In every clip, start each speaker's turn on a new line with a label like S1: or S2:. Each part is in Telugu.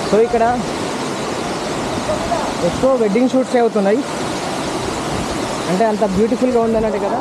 S1: సో ఇక్కడ ఎక్కువ వెడ్డింగ్ షూట్స్ అవుతున్నాయి అంటే అంత బ్యూటిఫుల్గా ఉందన్నట్టు కదా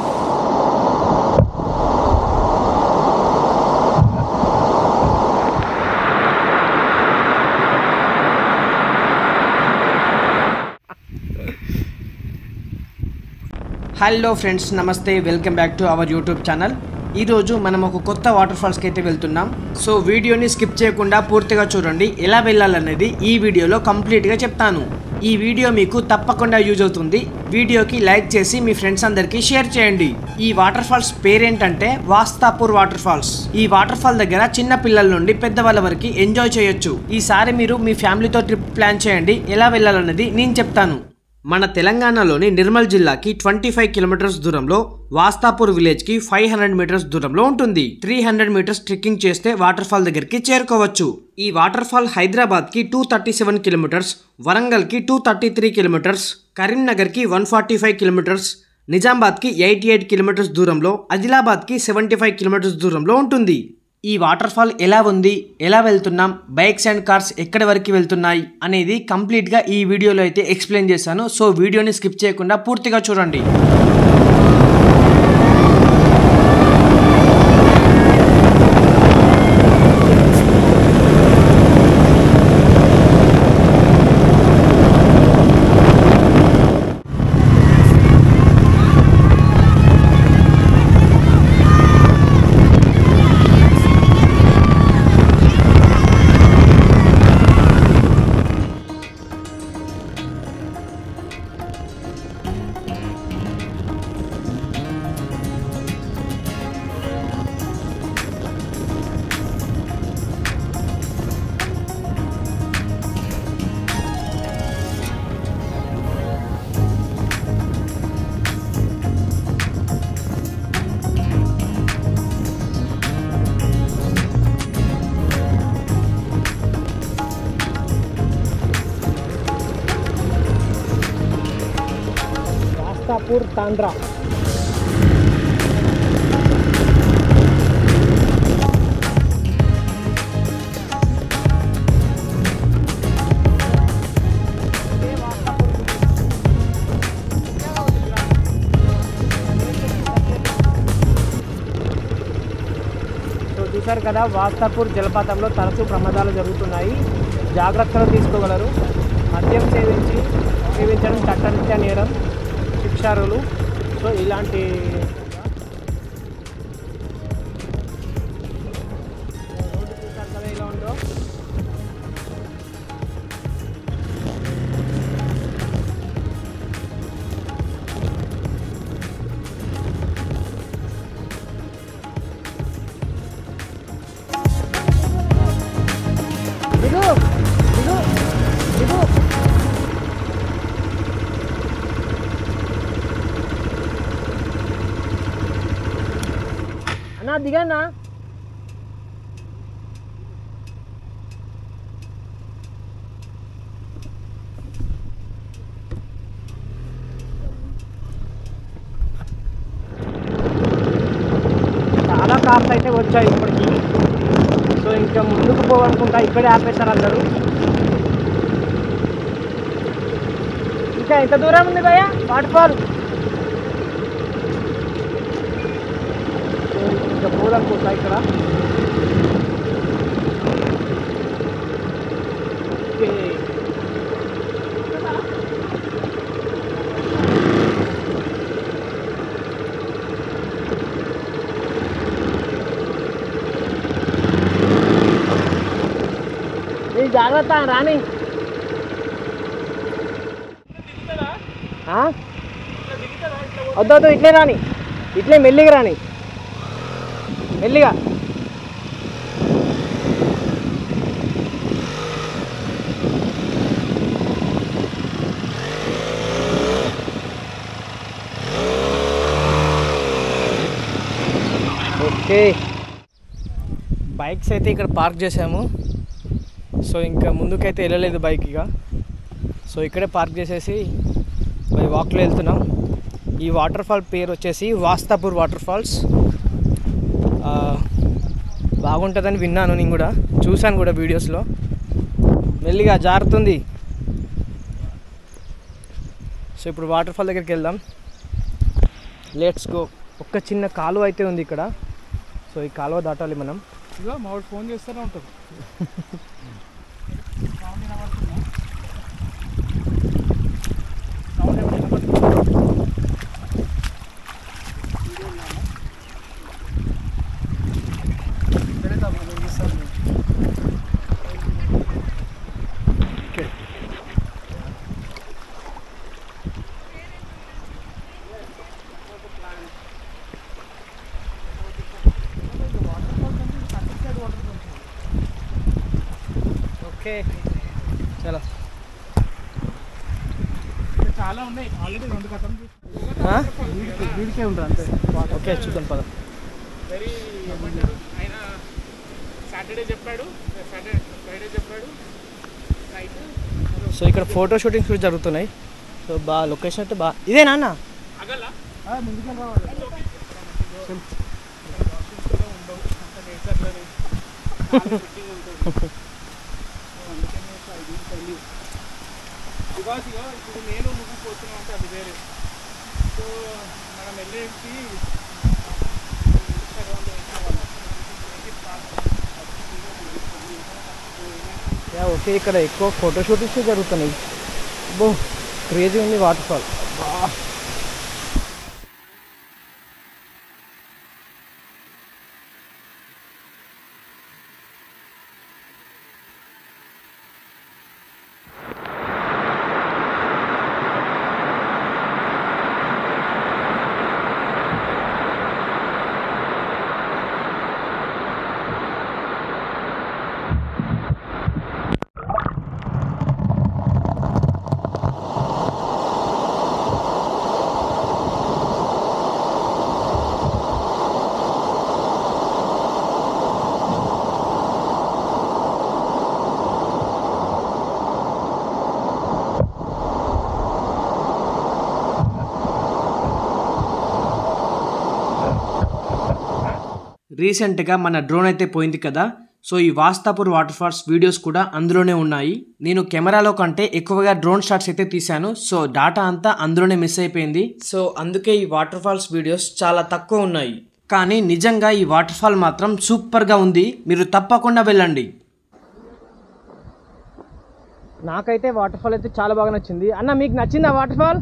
S1: hello friends namaste welcome back to our YouTube channel ఈరోజు మనం ఒక కొత్త వాటర్ ఫాల్స్కి అయితే వెళ్తున్నాం సో వీడియోని స్కిప్ చేయకుండా పూర్తిగా చూడండి ఎలా వెళ్ళాలనేది ఈ వీడియోలో కంప్లీట్గా చెప్తాను ఈ వీడియో మీకు తప్పకుండా యూజ్ అవుతుంది వీడియోకి లైక్ చేసి మీ ఫ్రెండ్స్ అందరికీ షేర్ చేయండి ఈ వాటర్ ఫాల్స్ పేరేంటంటే వాస్తాపూర్ వాటర్ ఫాల్స్ ఈ వాటర్ ఫాల్ దగ్గర చిన్న పిల్లల నుండి పెద్దవాళ్ళ వరకు ఎంజాయ్ చేయొచ్చు ఈసారి మీరు మీ ఫ్యామిలీతో ట్రిప్ ప్లాన్ చేయండి ఎలా వెళ్ళాలన్నది నేను చెప్తాను మన తెలంగాణలోని నిర్మల్ జిల్లాకి ట్వంటీ ఫైవ్ కిలోమీటర్స్ దూరంలో వాస్తాపూర్ విలేజ్ కి ఫైవ్ హండ్రెడ్ మీటర్స్ దూరంలో ఉంటుంది త్రీ హండ్రెడ్ మీటర్స్ ట్రెక్కింగ్ చేస్తే వాటర్ ఫాల్ దగ్గరికి చేరుకోవచ్చు ఈ వాటర్ ఫాల్ హైదరాబాద్ కి two thirty seven kilometres Warangal కి two thirty three kilometres Karimnagar కి one forty five kilometres Nizamabad కి ఎయిటీ ఎయిట్ కిలోమీటర్స్ దూరంలో ఆదిలాబాద్ కి సెవెంటీ ఫైవ్ కిలోమీటర్స్ దూరంలో ఉంటుంది ఈ వాటర్ ఫాల్ ఎలా ఉంది ఎలా వెళ్తున్నాం బైక్స్ అండ్ కార్స్ ఎక్కడి వరకు వెళ్తున్నాయి అనేది కంప్లీట్గా ఈ వీడియోలో అయితే ఎక్స్ప్లెయిన్ చేశాను సో వీడియోని స్కిప్ చేయకుండా పూర్తిగా చూడండి రాస్తాపూర్ తాండ్రా సో చూశారు కదా వాస్తాపూర్ జలపాతంలో తరచూ ప్రమాదాలు జరుగుతున్నాయి జాగ్రత్తలు తీసుకోగలరు మద్యం సేవించి సేవించడం చట్టరీత్యా నేరం శిక్షారులు సో ఇలాంటి రోడ్డు చూశారు కదా ఎలా ఉందో దిగు దిగు దిగు అన్నా దిగన్నా చాలా కార్స్ అయితే వచ్చాయి ఇప్పటికి సో ఇంకా ముందుకు పోవాలనుకుంటా ఇక్కడే ఆపేశారు అందరూ ఇంకా ఎంత దూరం ఉంది భయ్య వాటర్ ఫాల్ సో ఇంకా పోదనుకుంటా ఇక్కడ ఓకే. నీ జాగ్రత్త రాని ఆ? వద్దు వద్దు ఇట్లే రాని ఇట్లే మెల్లిగా రాని మెల్లిగా ఓకే బైక్స్ అయితే ఇక్కడ పార్క్ చేసాము సో ఇంకా ముందుకైతే వెళ్ళలేదు బైక్ ఇక సో ఇక్కడే పార్క్ చేసేసి మరి వాక్లో వెళ్తున్నాం ఈ వాటర్ ఫాల్ పేరు వచ్చేసి వాస్తాపూర్ వాటర్ ఫాల్స్ బాగుంటుందని విన్నాను నేను కూడా చూశాను కూడా వీడియోస్లో మెల్లిగా జారుతుంది సో ఇప్పుడు వాటర్ ఫాల్ దగ్గరికి వెళ్దాం లెట్స్ గో ఒక్క చిన్న కాలువ అయితే ఉంది ఇక్కడ సో ఈ కాలువ దాటాలి మనం
S2: ఇదిగో మా వాడు ఫోన్ చేస్తూనే ఉంటాడు సౌండ్ వినబడుతుందా? సౌండ్ ఏమైనా వినబడుతుందా? వీడియో ఉన్నామా? ఇక్కడే తప్ప చూపిస్తాను ఓకే
S1: ఓకే చలో
S2: ఇక్కడ చాలా ఉన్నాయి ఆల్రెడీ రెండు కథం వీడికే ఉంటారు అంతే
S1: ఓకే చూద్దాం పద
S2: వెరీ ఏమంటారు ఆయన సాటర్డే చెప్పాడు సాటర్డే ఫ్రైడే చెప్పాడు నైట్
S1: సో ఇక్కడ ఫోటో షూటింగ్స్ కూడా జరుగుతున్నాయి సో బాగా లొకేషన్ అయితే బాగా ఇదే నాన్న
S2: అగల ముందుకెళ్ళి రావాలి ఉండవు అంత నేచర్లోనే ఫిట్టింగ్ ఉంటుంది అందుకని ఐదు తెలియదు బికాస్ ఇక ఇప్పుడు నేను నువ్వు పోతున్నాం అంటే అది వేరే సో మనం వెళ్ళేసి
S1: యా ఓకే ఇక్కడ ఎక్కువ ఫోటో షూటింగ్స్ జరుగుతున్నాయి బో క్రేజీ ఉంది వాటర్ ఫాల్ రీసెంట్గా మన డ్రోన్ అయితే పోయింది కదా సో ఈ వాస్తాపూర్ వాటర్ ఫాల్స్ వీడియోస్ కూడా అందులోనే ఉన్నాయి నేను కెమెరాలో కంటే ఎక్కువగా డ్రోన్ షాట్స్ అయితే తీశాను సో డాటా అంతా అందులోనే మిస్ అయిపోయింది సో అందుకే ఈ వాటర్ ఫాల్స్ వీడియోస్ చాలా తక్కువ ఉన్నాయి కానీ నిజంగా ఈ వాటర్ ఫాల్ మాత్రం సూపర్గా ఉంది మీరు తప్పకుండా వెళ్ళండి నాకైతే వాటర్ ఫాల్ అయితే చాలా బాగా నచ్చింది అన్న మీకు నచ్చిందా వాటర్ ఫాల్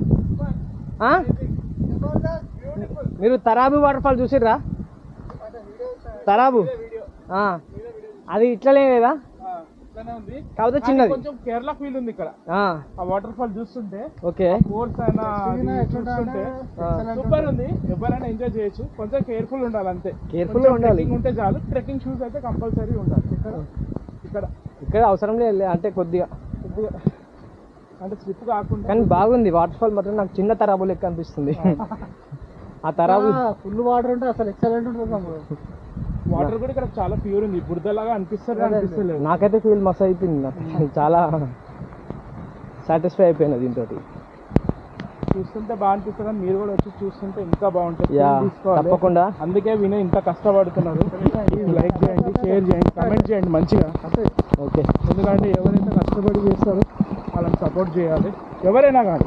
S1: మీరు తరాబు వాటర్ ఫాల్ చూసిర్రా తరాబు ఆ, అది ఇట్లనే లేదా
S2: ఇట్లానే ఉంది
S1: కాకపోతే
S2: కానీ
S1: చిన్నది
S2: కొంచెం కేరళ ఫీల్ ఉంది ఇక్కడ
S1: ఆ,
S2: ఆ వాటర్ ఫాల్ చూస్తుంటే
S1: ఓకే
S2: కోర్స్ అయినా అది చూస్తుంటే సూపర్ ఉంది ఎవరైనా ఎంజాయ్ చేయొచ్చు కొంచెం కేర్ఫుల్ ఉండాలి అంతే
S1: Careful
S2: కొంచెం
S1: ఉండాలి.
S2: trekking ఉంటే చాలు ట్రెక్కింగ్ షూస్ అయితే కంపల్సరీ ఉండాలి ఇక్కడ ఇక్కడ
S1: ఇక్కడ అవసరం లేదు అంటే కొద్దిగా
S2: కొద్దిగా అంటే స్లిప్ కాకుండా
S1: కానీ బాగుంది వాటర్ ఫాల్ మాత్రం నాకు చిన్న తరాబు లెక్క అనిపిస్తుంది ఆ తరాబు
S2: ఫుల్ వాటర్ ఉంటే అసలు ఎక్సలెంట్ ఉంటుంది వాటర్ కూడా ఇక్కడ చాలా ప్యూర్ ఉంది బురదలాగా అనిపిస్తుంది అనిపిస్తలేదు
S1: నాకైతే ఫీల్ మస్తు అయిపోయింది నాకు చాలా సాటిస్ఫై అయిపోయినా దీంతో
S2: చూస్తుంటే బాగా అనిపిస్తుంది కానీ మీరు కూడా వచ్చి చూస్తుంటే ఇంకా బాగుంటుంది
S1: యా
S2: Feel తీసుకోవాలి.
S1: తప్పకుండా
S2: అందుకే వినయ్ ఇంత కష్టపడుతున్నారు లైక్ చేయండి షేర్ చేయండి కమెంట్ చేయండి మంచిగా
S1: ఓకే
S2: ఎందుకంటే ఎవరైతే కష్టపడి చేస్తారో వాళ్ళని సపోర్ట్ చేయాలి ఎవరైనా కానీ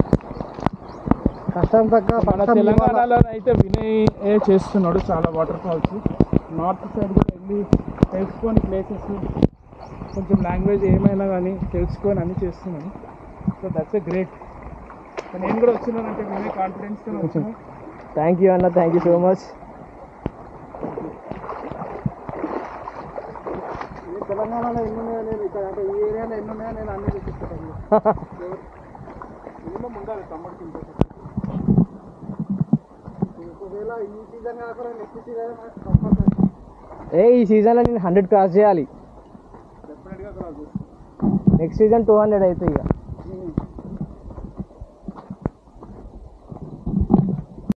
S1: కష్టం తగ్గ
S2: మన తెలంగాణలో అయితే వినయ్ ఏ చేస్తున్నాడు చాలా వాటర్ ఫాల్స్ నార్త్ సైడ్ కూడా వెళ్ళి తెలుసుకొని ప్లేసెస్ కొంచెం లాంగ్వేజ్ ఏమైనా కానీ తెలుసుకొని అన్ని చేస్తున్నాను సో దట్స్ ఎ గ్రేట్ నేను కూడా వచ్చినానంటే వినయ్ కాన్ఫిడెన్స్తో వచ్చిన
S1: థ్యాంక్ యూ అన్న థ్యాంక్ యూ సో మచ్
S2: తెలంగాణలో ఎన్ని ఉన్నాయో నేను ఇక్కడ అంటే ఈ ఏరియాలో ఎన్ని ఉన్నాయో నేను అన్ని చూపిస్తాను మినిమం ఉండాలి తమ్ముడికి ఒకవేళ ఈ సీజన్ కాకుండా నెక్స్ట్ సీజన్ కంపల్సరీ
S1: ఏ ఈ సీజన్లో నేను హండ్రెడ్ క్రాస్ చేయాలి
S2: డెఫినెట్గా cross
S1: next season two hundred అవుతాయి ఇక